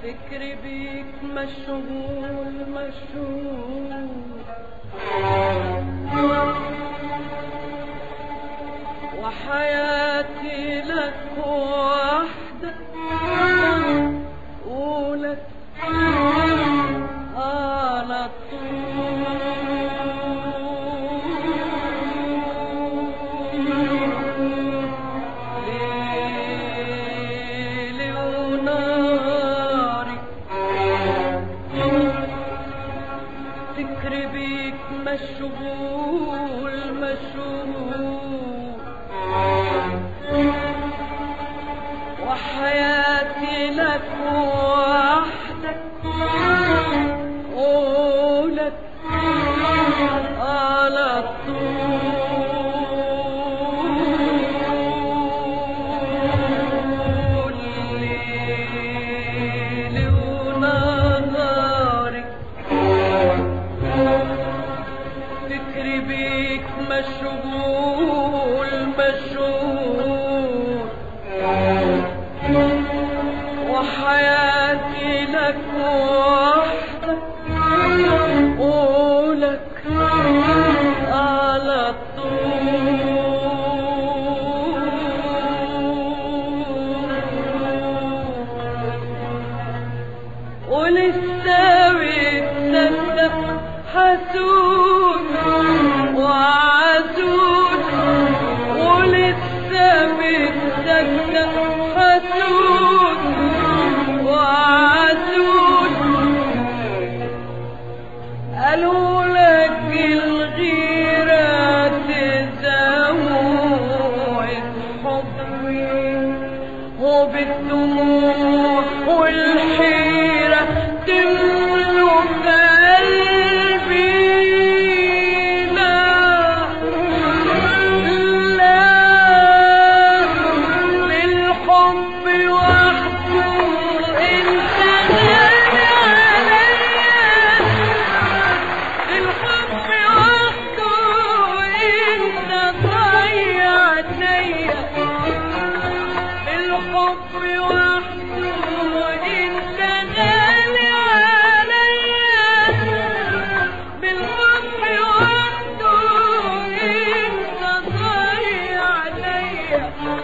فكري بيك مشغول مشغول وحياتي لك وحدك ولك على طول ليلي وناري فكري بيك مشغول مشغول وحياتي لك وحدك ولك على طول ليلي ونهاري فكري بيك مشغول مشغول وحياتي لك وحدك ولك على طول ولسه بتصدق حسود وعسود ولسه بتصدق حسود وعسود قالوا لك الغيرة تزوج حبي وبالدموع والحيرة تملك قلبي لا لا للحب وحده انت غالي عليا الحب وحده انت ضيعتني الحب وحده انت غالي عليا بالحب وحده انت ضيعتني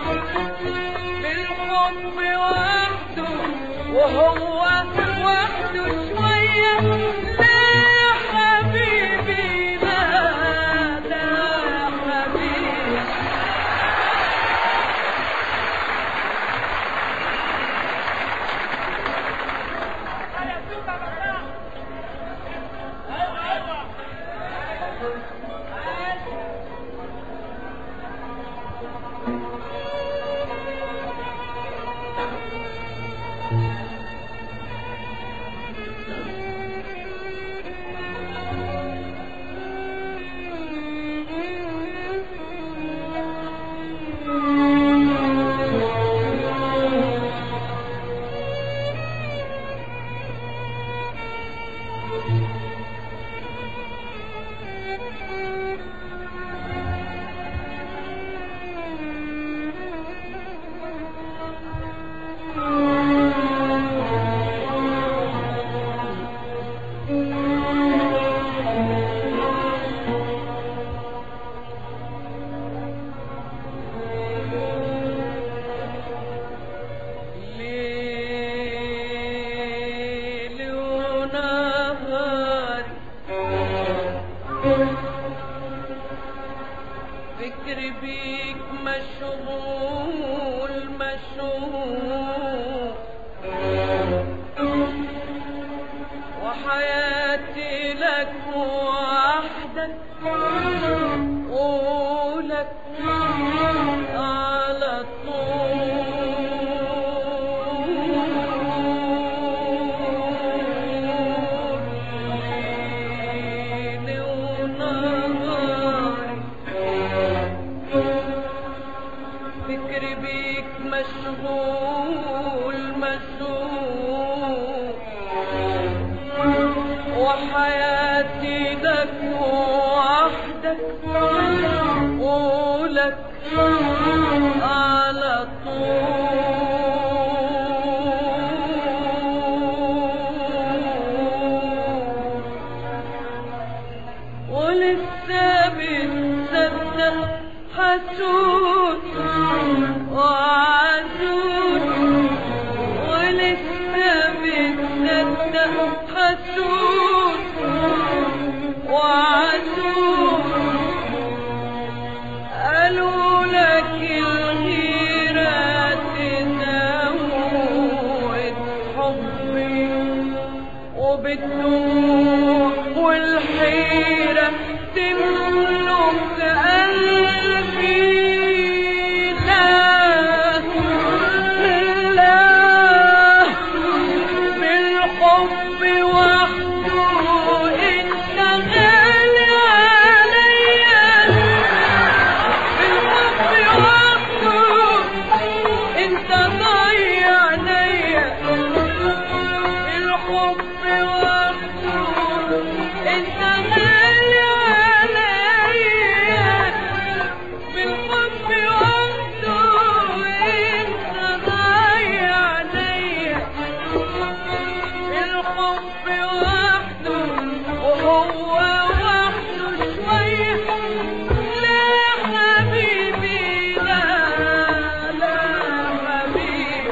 بالحب وحده وهو وحده شوية لا يا حبيبي لا لا يا حبيبي ليل ونهار فكري بيك مشغول مشغول وحياتي لك وحدك ولك على طول ليلي ونهاري فكري بيك مشغول مشغول وحياتي لك وحدك ولك على طول حسود وعسود قالوا لك الغيرة تزود حبي وبالدموع والحيرة تملك قلبي لا لا بالحب وحده انت غالي عليا بالحب وحده انت ضيع عليا الحب وحده انت غالي عليا بالحب وحده انت ضيع عليا الحب وحده وهو وحده شوية لا حبيبي لا لا حبيبي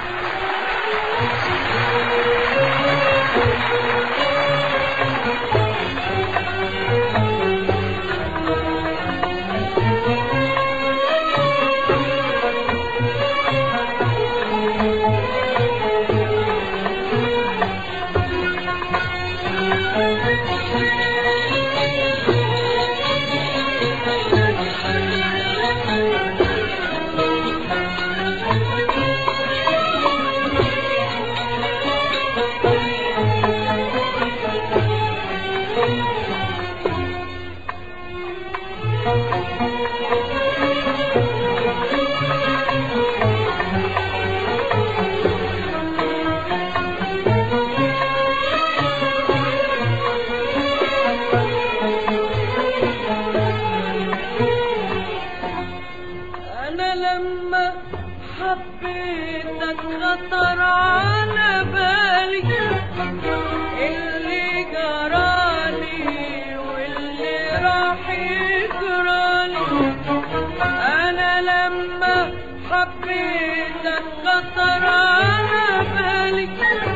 أنا لما حبيتك خطر على بالي اللي جرالي واللي راح يجرالي أنا لما حبيتك خطر على بالي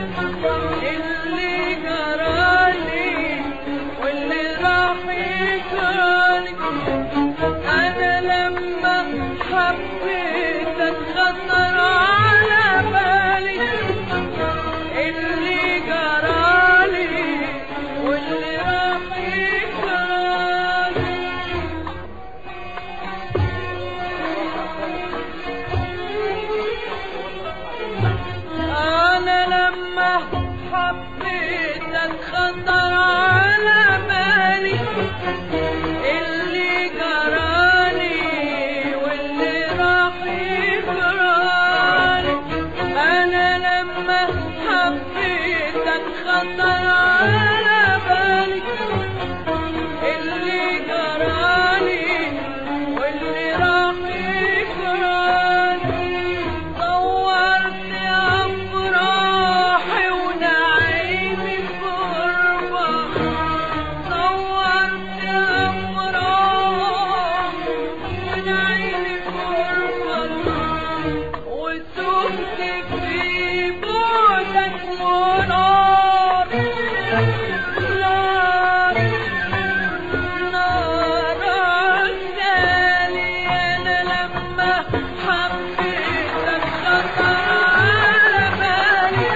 اللي جرالي واللي راح يجرالي أنا لما حبيتك خطر على بالي اللي جرالي واللي راح يجرالي أنا لما حبيتك خطر على بالي اللي جرالي واللي راح يجرالي أنا لما حبيتك خطر على بالي اللي جرالي واللي راح يجرالي صورت أفراحي ونعيمي في غربة صورت أفراح ونعيمي في غربة وسبت في بعدك منار نار نار عسالي أنا لما حبيتك خطر على بالي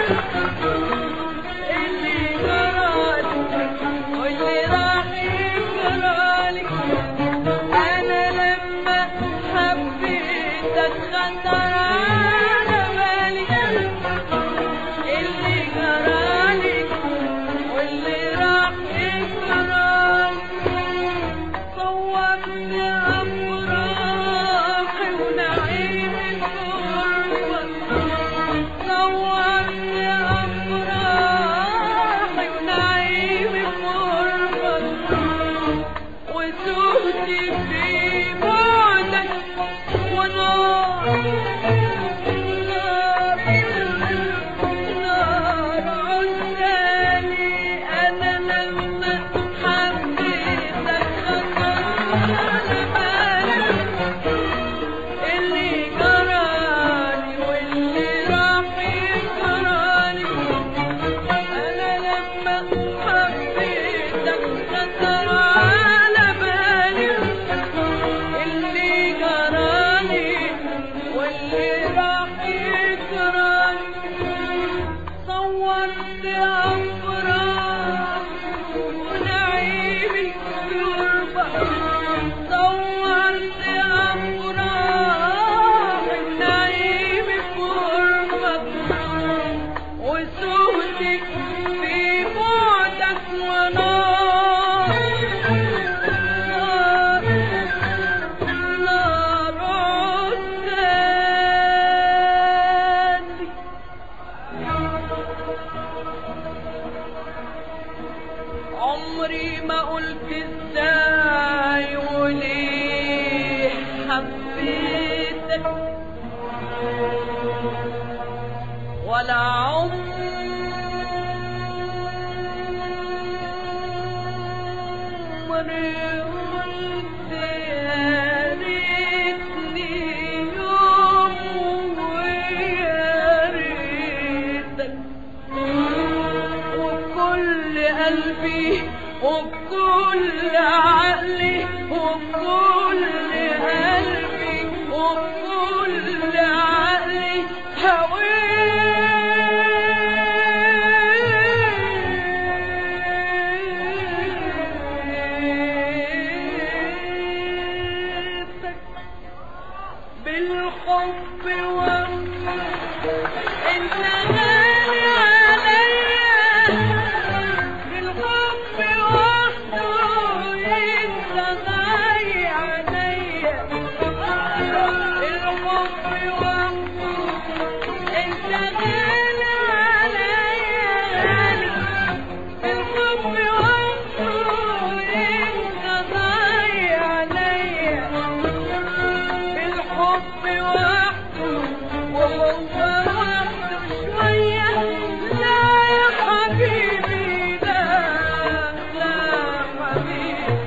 اللي جرالي واللي راح يجرالي أنا لما حبيتك خطر على بالي اللي جرالي صورت أفراح ونعيمي في غربة صورت أفراح ونعيمي في غربة وسهدك في بعدك ونار نار نار عساني عمري ما قلت ازاي وليه حبيتك ولا عمري قلت يا ريتني يوم ويا ريتك وبكل قلبي وبكل عقلي وبكل قلبي وبكل عقلي هويتك بالحب وحدك انت غالي عليا بالحب وحده انت غالي عليا الحب وحده انت غالي عليا غالي الحب وحده انت غالي عليا الحب وحده وهو وحده شوية لا يا حبيبي لا لا حبيبي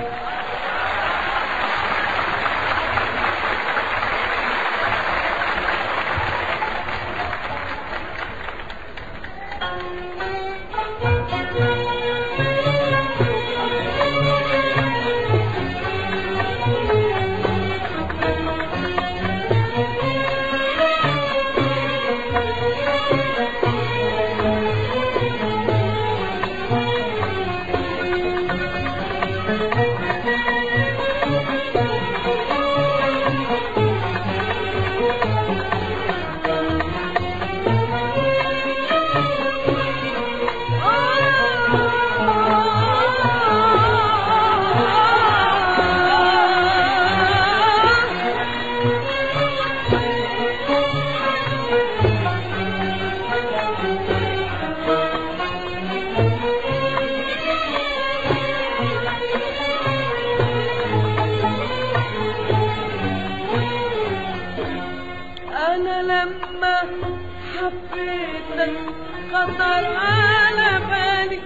أنا لما حبيتك خطر على بالي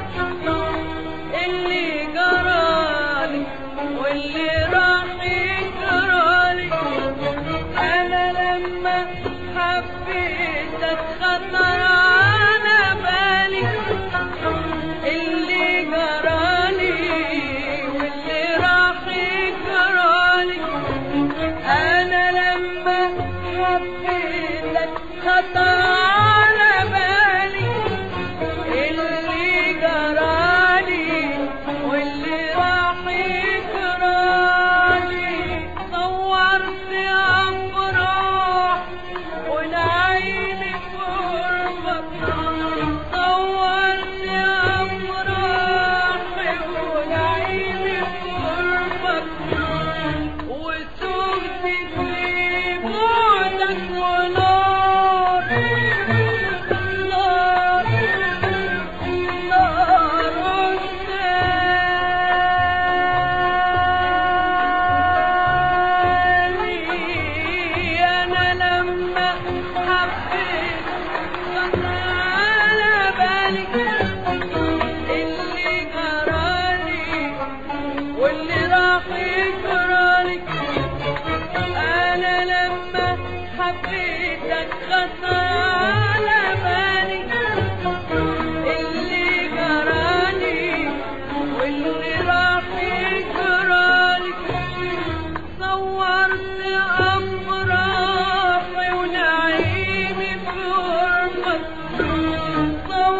اللي جرالي واللي راح يجرالي أنا لما حبيتك خطر على بالي اللي جرالي واللي راح يجرالي أنا لما حبيتك خطر على بالي اللي جرالي واللي راح يجرالي صورت أفراح ونعيمي في غربك صورت أفراح ونعيمي في غربك وسوقتي في بعدك ونار نار نار عساني أنا لما حبيت خطر على بالي اللي جرالي واللي راح يجرالي أنا لما حبيتك خطر على بالي اللي جرالي واللي راح يجرالي صورت أفراحي ونعيمي في غربك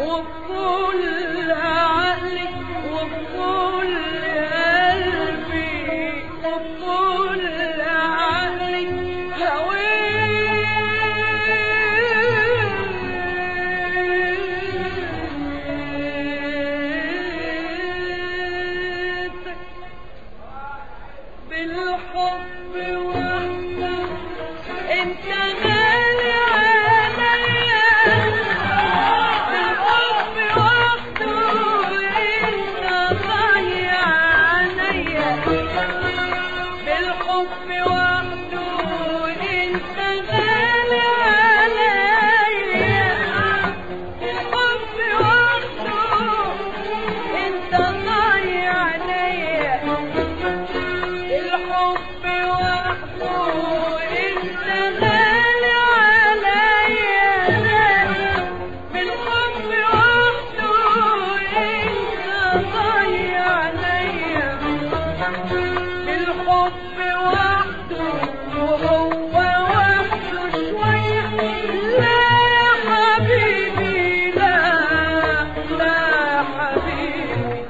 وبكل عقلي وبكل قلبي وبكل عقلي هويتك بالحب وحده انت غالي عليا بالحب وحده انت غالي عليا بالحب وحده انت غالي عليا بالحب وحده انت غالي عليا الحب وحده انت غالي عليا بالحب وحده انت غالي عليا الحب وحده وهو وحده شوية لا يا حبيبي لا لا حبيبي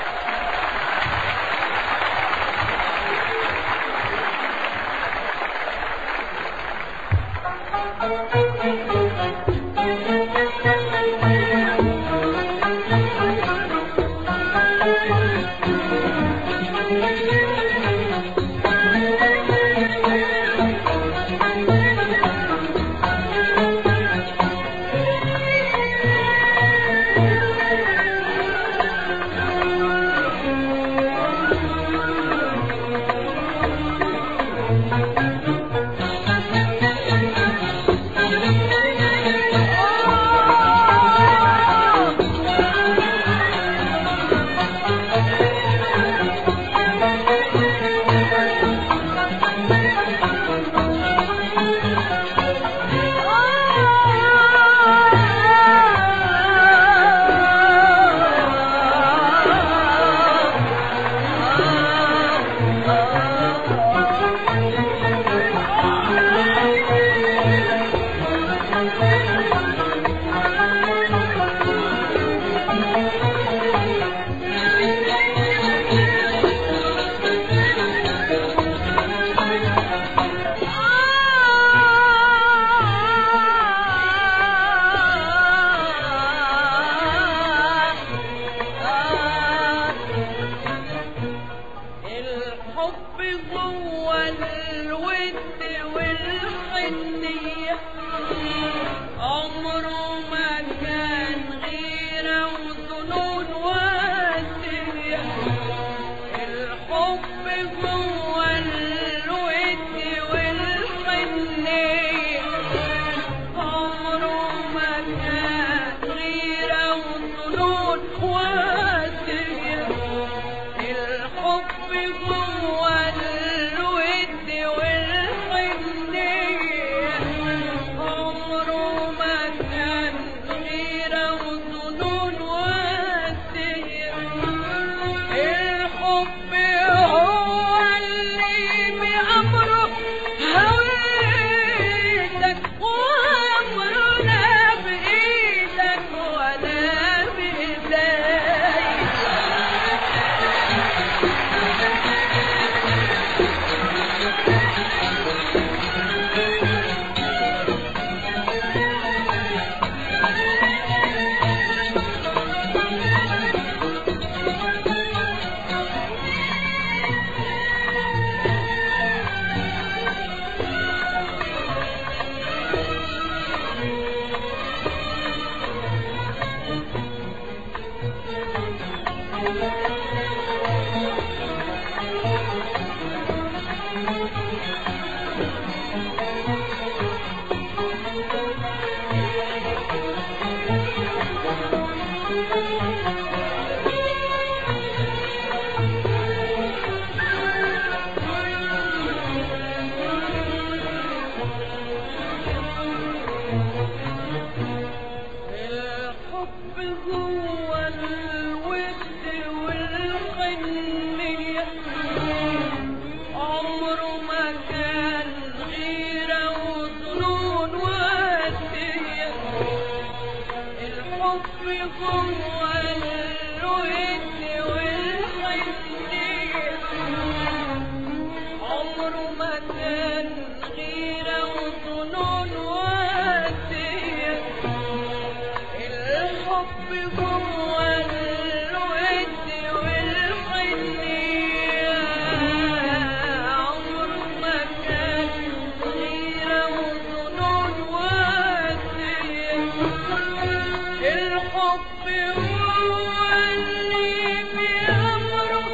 الحب جوه الود والحنية عمره ما كان غيرة وظنون واسية الحب جوه الود والحنية عمره ما كان غيرة وظنون واسية الحب جوه الود والحنية عمره ما كان غيرة وظنون واسية الحب هو اللي بأمره هويتك وأمرنا بإيدك ولا بإيديك الحب جوه الود والحنية عمره ما كان غيرة وظنون واسية الحب جوه الود والحنية عمره ما كان غيرة وظنون واسية الحب هو اللي بيمرق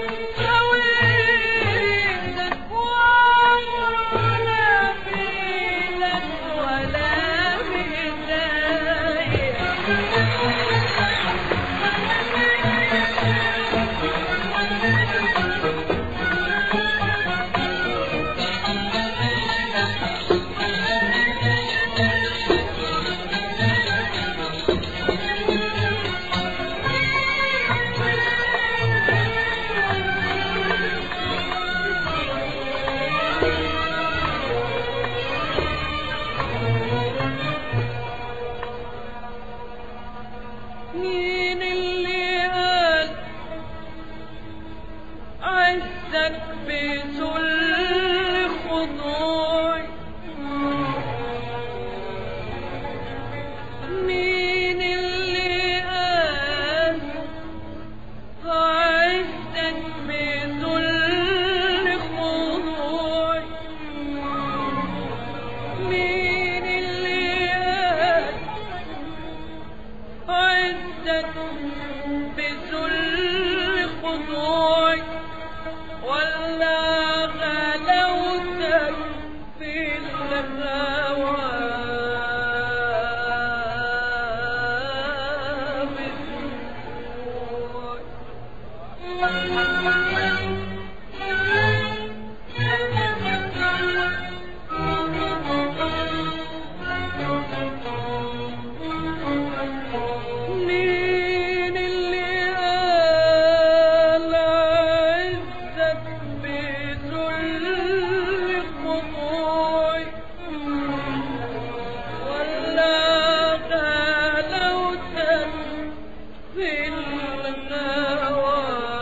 حواليك وعمره لا بيدك ولا مين اللي قال عزك بذل خضوعي مين اللي قال عزك بذل خضوعي مين اللي قال عزك بذل خضوعي ولا غلوتك في الهوى بدموعي مين اللي قال عزك بذل خضوعي ولا غلوتك في الهوى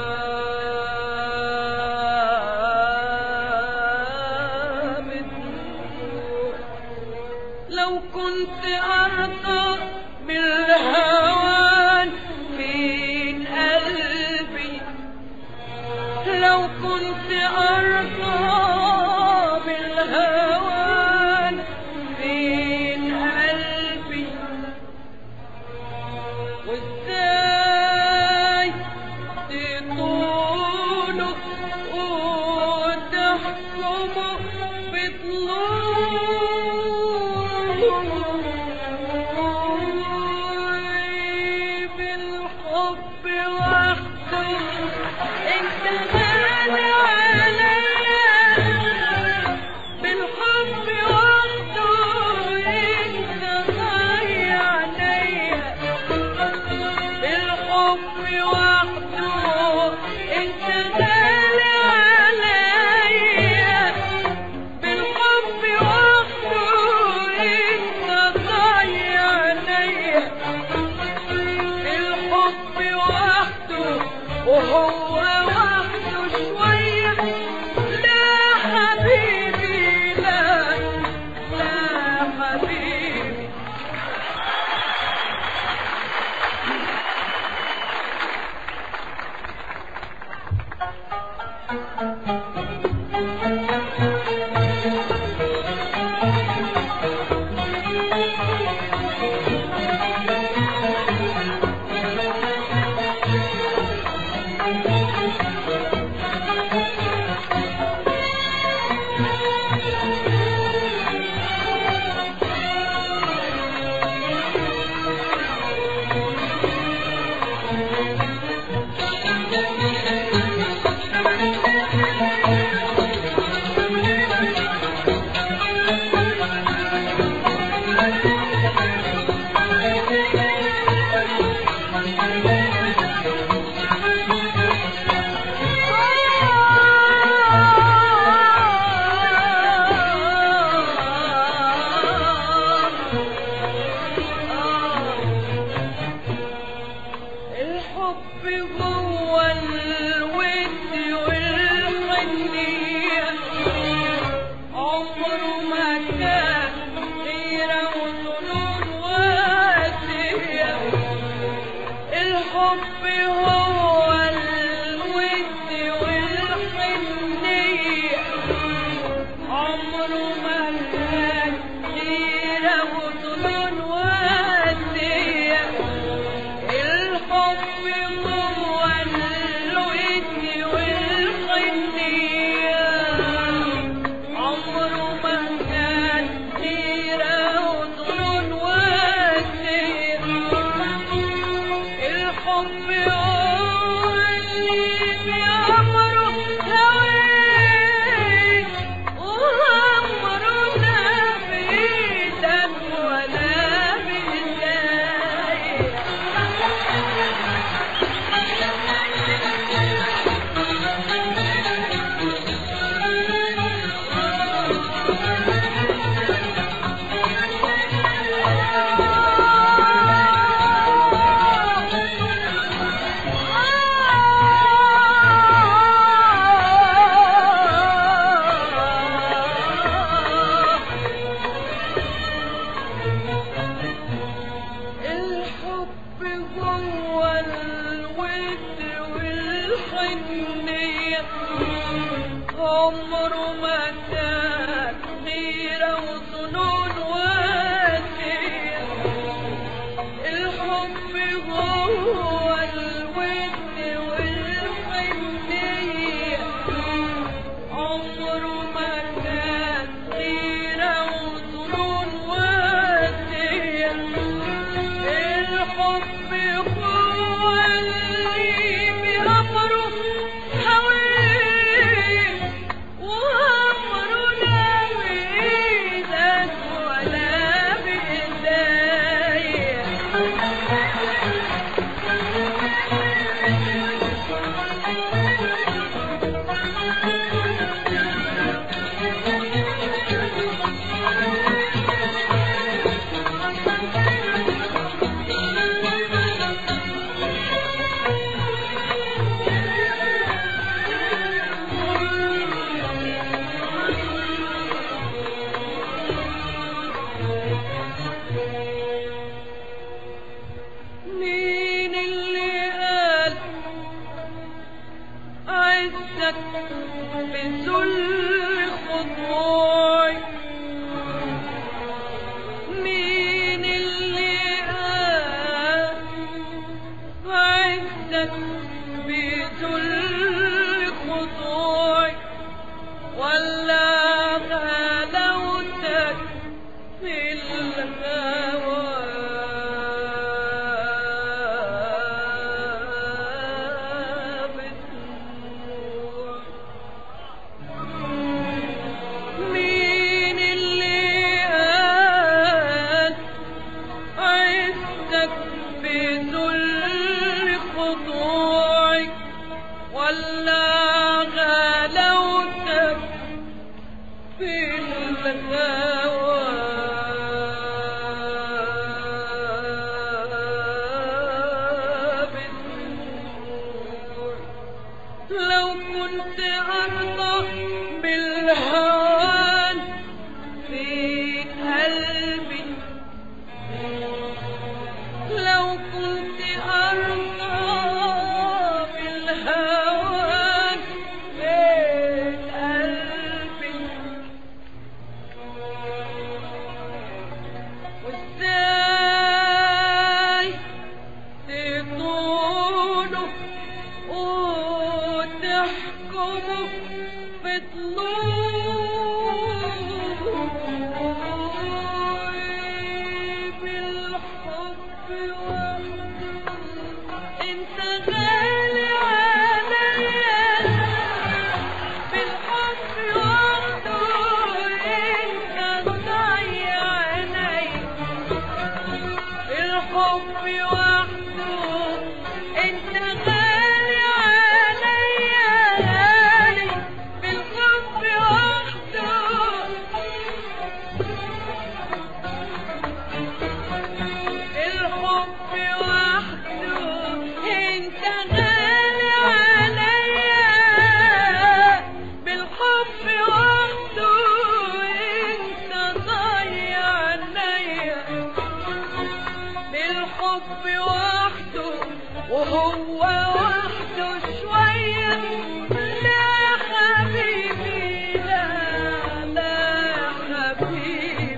بدموعي لو كنت أرضى بالهوان في قلبي لو كنت أرضى بالهوان في قلبي وازاي تطولوا وتحكموا بطلوعي بالحب وحده انت غالي عليا بالحب وحده انت غالي عليا بالحب وحده انت غالي عليا بالحب وحده انت غالي عليا الحب وحده وهو وحده شوية لا حبيبي لا لا حبيبي الحب جوه الود والحنية عمره ما كان غيرة وظنون واسية الحب هو الود والحنية عمره ما كان غيرة وظنون واسية الحب هو الود والحنية عمره ما كان غيرة وظنون واسية الحب هو اللي بيعمره هواك وعمره لا بإيدك ولا بإيديك الحب جوه الود والحنية عمره ما كان غيرة وظنون واسية الحب جوه الود والحنية عمره ما كان غيرة وظنون واسية الحب هو اللي بأمره هويه وأمره لا بإيدك ولا مين اللي قال عزك بذل خضوعي مين اللي قال عزك بذل خضوعي ولا غلاوتك في الهوى بتنوع مين اللي قال عزك بذل خضوعي ولا غلاوتك في الهوى بتنوع لو كنت أرضى بالهوان في قلبي لو كنت أرضى بالهوان في قلبي وازاي تطولوا وتحكموا بطلوعي بالحب وحده انت غالي عليا بالحب وحده انت ضيع عيني الحب وحده انت غالي عليا غالي بالحب وحده الحب وحده انت وهو وحده شوية لا حبيبي لا لا حبيبي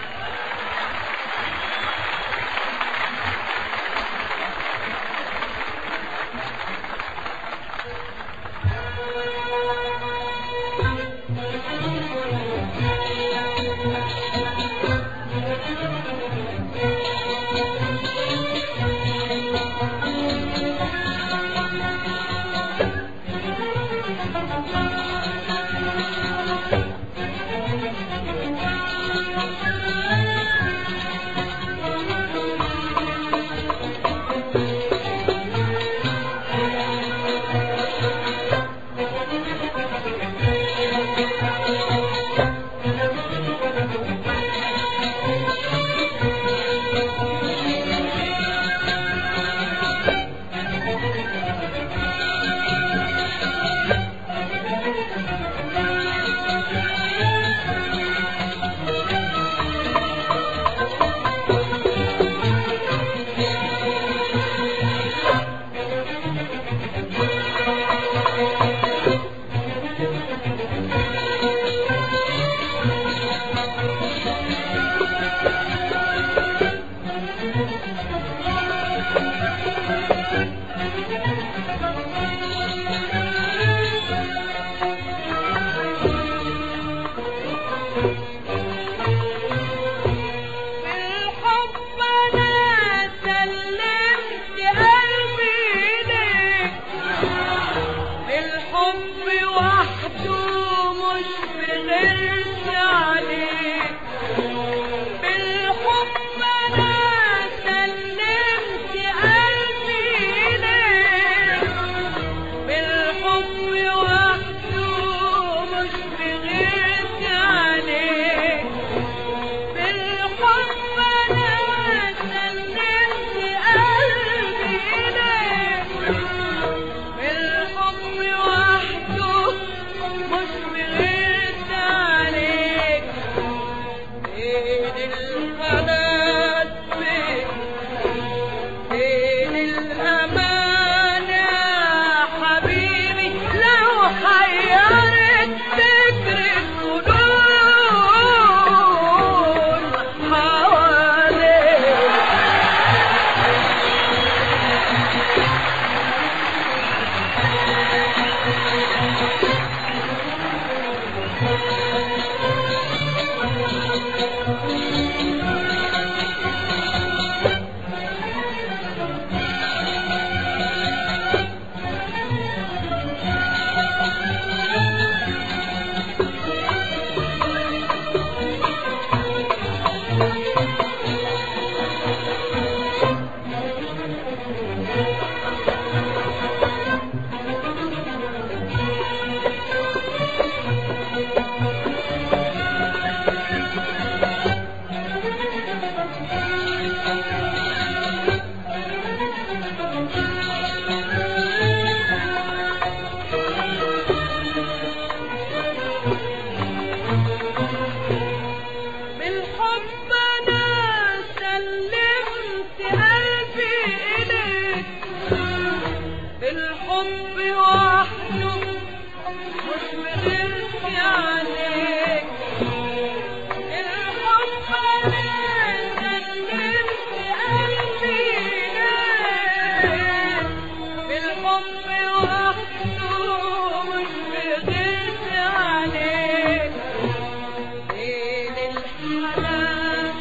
بالحب انا سلمت قلبي ليك بالحب وحده مش بغيرش عليك بالحب انا سلمت قلبي ليك بالحب وحده مش بغيرش عليك بالحب انا سلمت قلبي اليك بالحب وحده مش بغيرت عليك بين الحنان بين الامان يا حبيبي لو حيرت فكر الخدود حواليك بالحب انا سلمت قلبي اليك بالحب وحده مش بغيرش عليك بالحب انا سلمت قلبي اليك بالحب وحده مش بغيرش عليك بين الحنان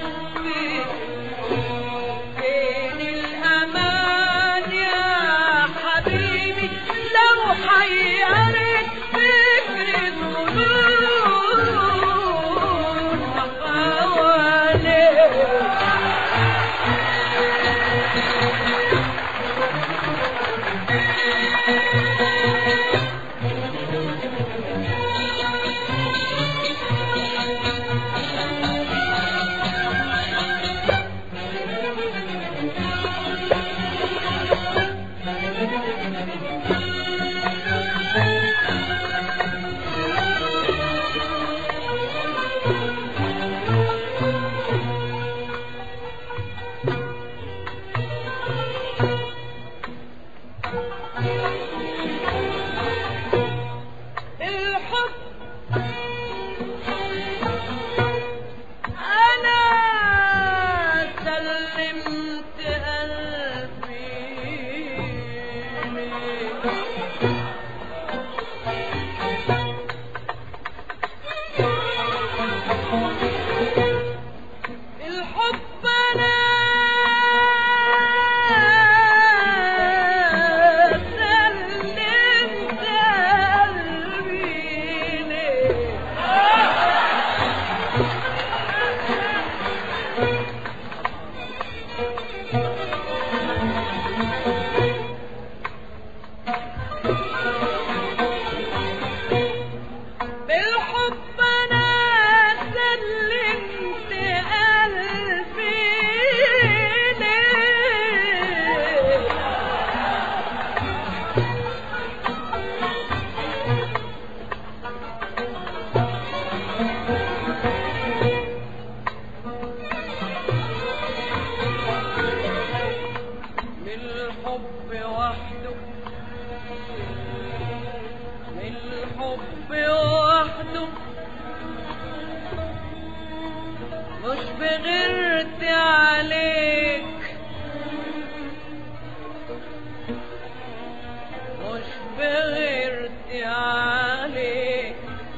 بين الأمان يا حبيبي لو حيرت فكر الظنون حواليك الحب أنا سلمت قلبي الحب أنا سلمت قلبي ليه بالحب انا سلمت قلبي ليه من الحب وحده من الحب وحده مش بغيرت عليك مش بغيرت عليك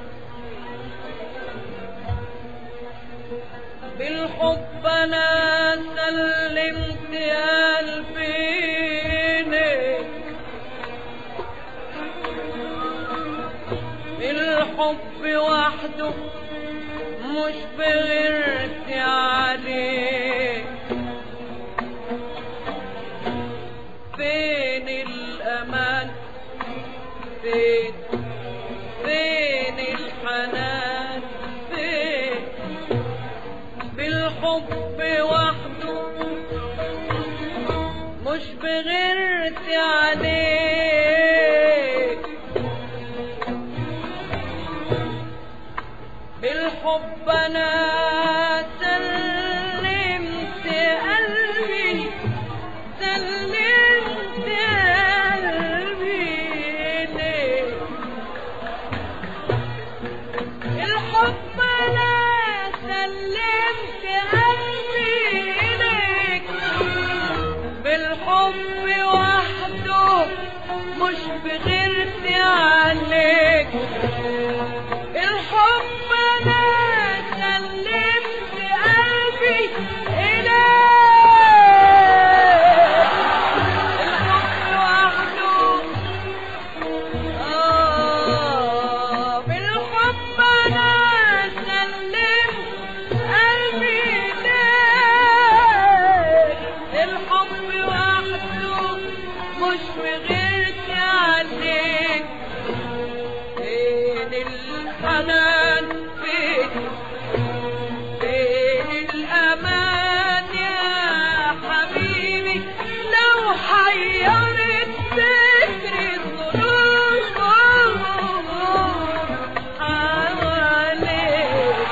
بالحب انا سلمت قلبي ليك الحب وحده مش بغيرت عليه فين الأمان فين فين الحنان فين بالحب وحده مش بغيرت عليك بالحب انا سلمت قلبي سلمت قلبي ليك الحب انا سلمت قلبي ليك بالحب وحده مش بغيرت عليك الحب انا سلمت قلبي اليك الحب وحده آه بالحب أنا سلمت قلبي ليك الحب وحده مش بغيرت عليك فين الحنان فين فين الأمان يا حبيبي لو حيرت فكري الظلوم حواليك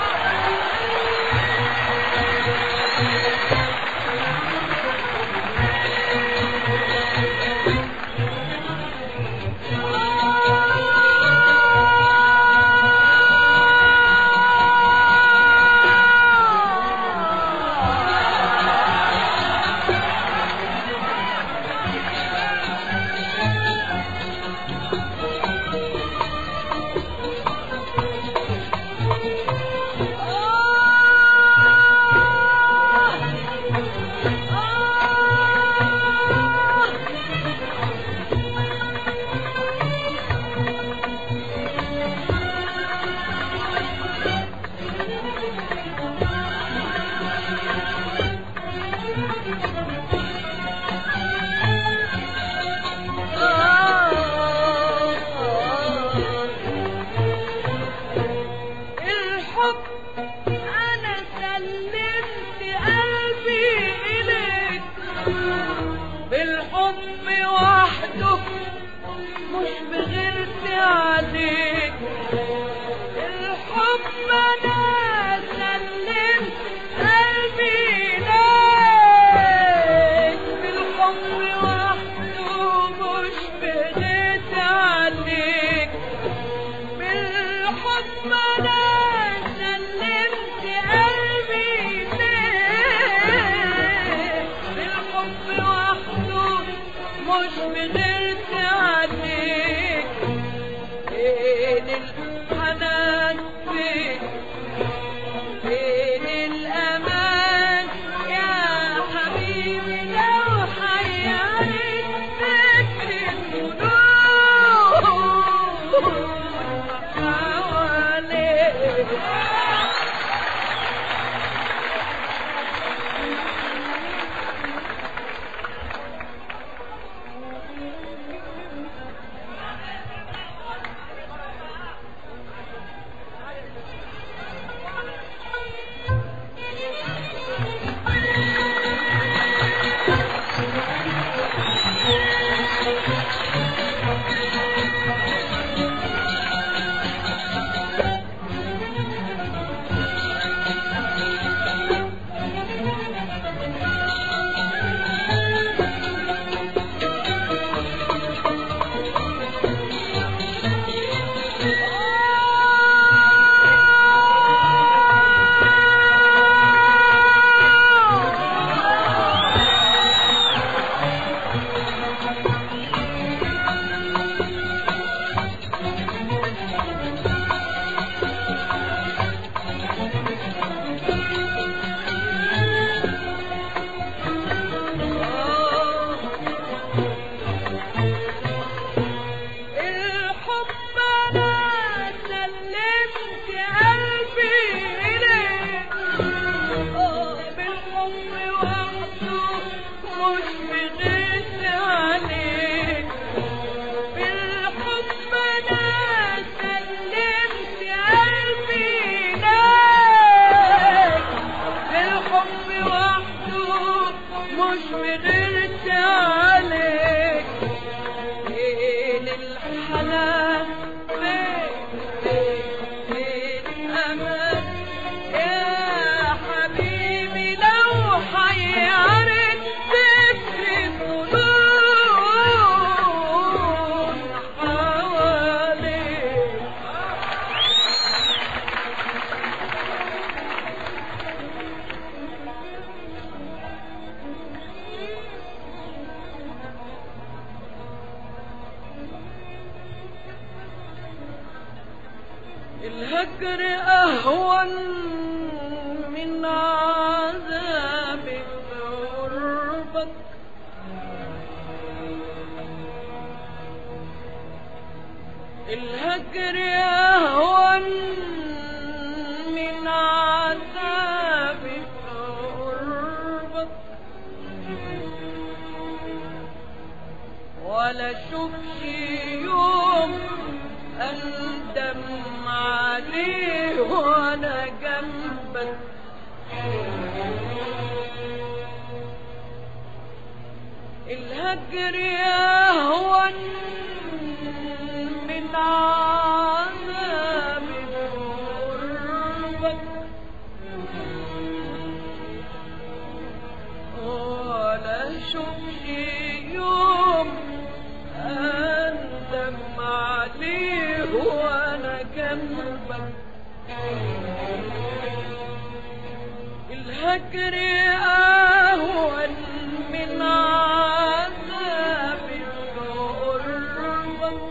غيرت عليك فين الحنان فين فين الأمان يا حبيبي لو حيرت فكر الظنون حواليك الحب انا سلمت قلبي اليك اه بالحب وحده مش بغيت عليك بالحب انا سلمت قلبي اليك بالحب وحده مش بغيت عليك فين الحنان فين فين الأمان يا حبيبي لو حيرت فكر الظنون حواليك الهجر أهون من عذاب قربك الهجر أهون من عذاب قربك ولا شوفش يوم أندم عليه وأنا جنبك الهجر يهون من عذاب قربك ولا شوفش يوم أندم عليه وأنا جنبك الهجر أهون من عذاب قربك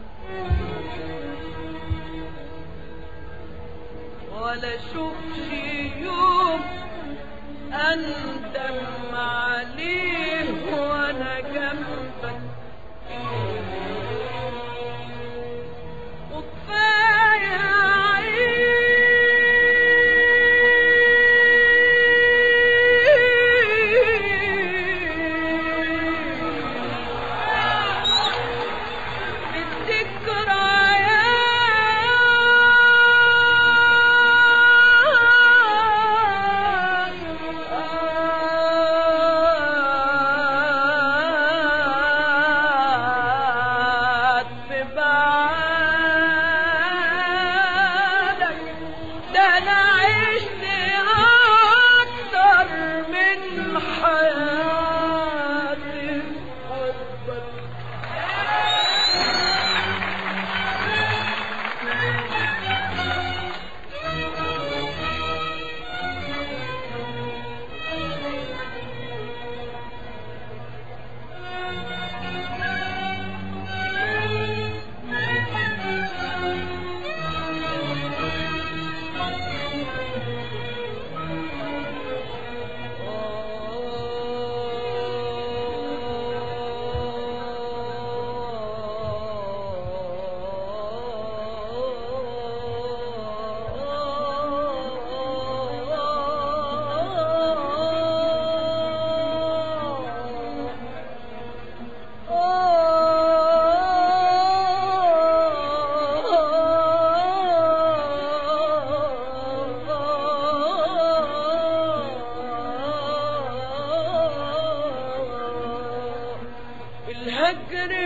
ولا شوفش يوم أندم عليه وأنا جنبك وكفاية عيد الذكريات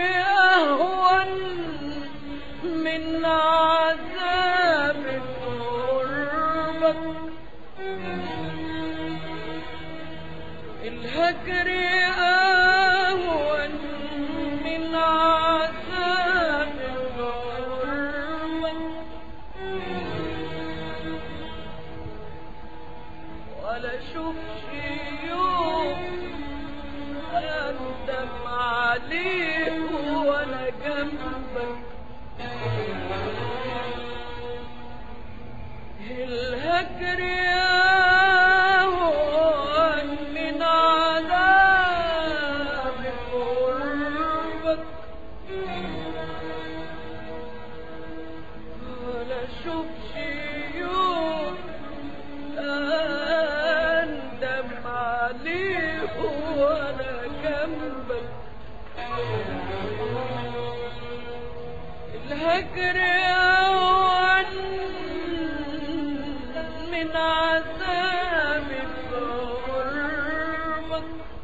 أهون من عذاب قربك الهجر أهون من عذاب قربك ولا شوفش يوم أندم عليه وأنا جنبك الهجر أهون من عذاب قربك ولا شوفش يوم أندم عليه وأنا جنبك الهجر أهون من عذاب قربك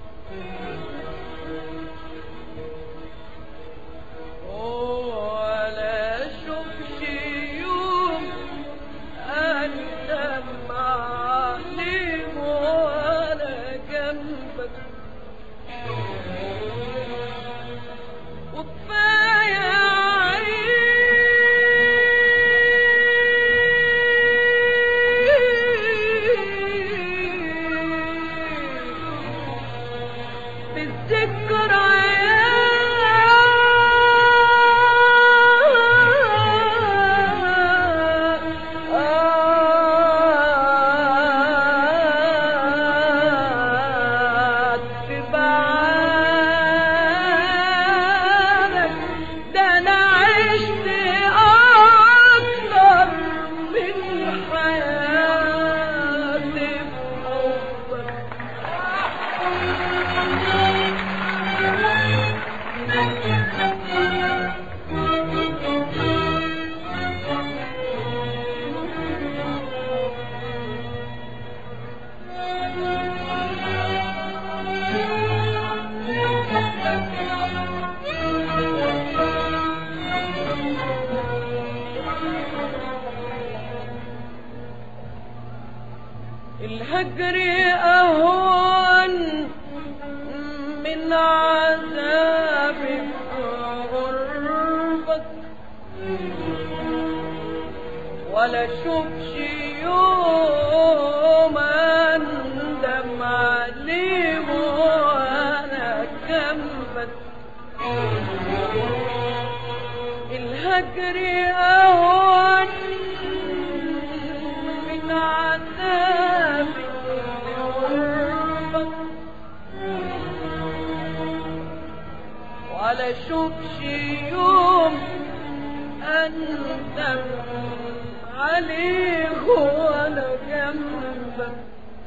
ولا شوفش يوم أندم عليه وأنا جنبك وكفاية عيب بالذكريات تبعانك ده انا عشت اكتر من حياتي بحبك الهجر أهون من عذاب قربك ولا شوفش يوم أندم عليه وأنا جنبك الهجر أهون من عذاب قربك ولا شوفش يوم أندم عليه وأنا جنبك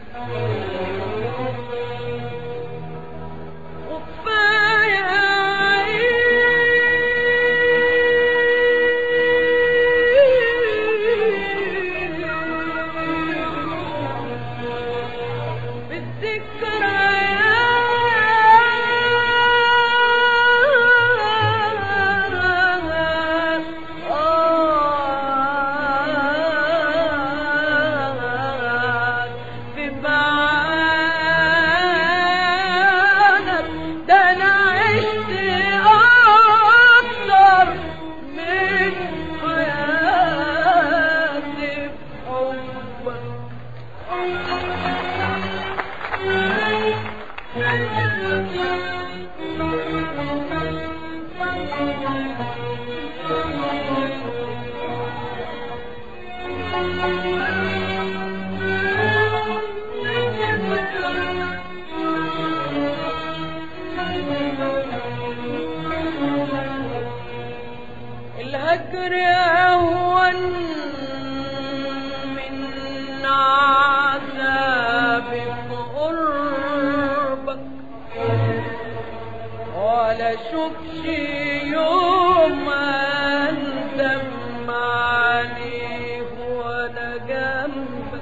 وكفاية ده انا عشت اكتر من حياتي بحبك الهجر أهون من عذاب قربك ولا شوفش يوم أندم عليه وأنا جنبك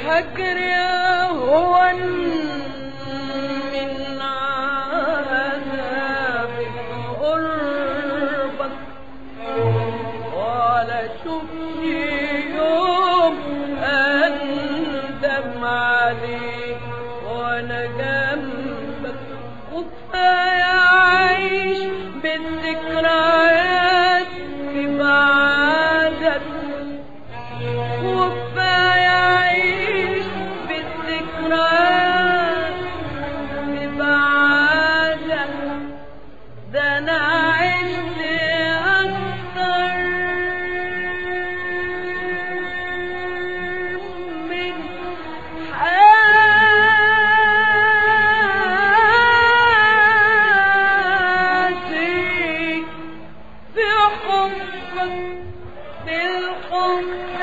هجر يا هو من عذاب قربك ولا شفت يوم أندم عليك وأنا جنبك وكفاية أعيش بالذكريات في بعدك وكفاية أعيش بالذكريات في بعدك ده أنا عشت أكتر من حياتي في حبك بالحب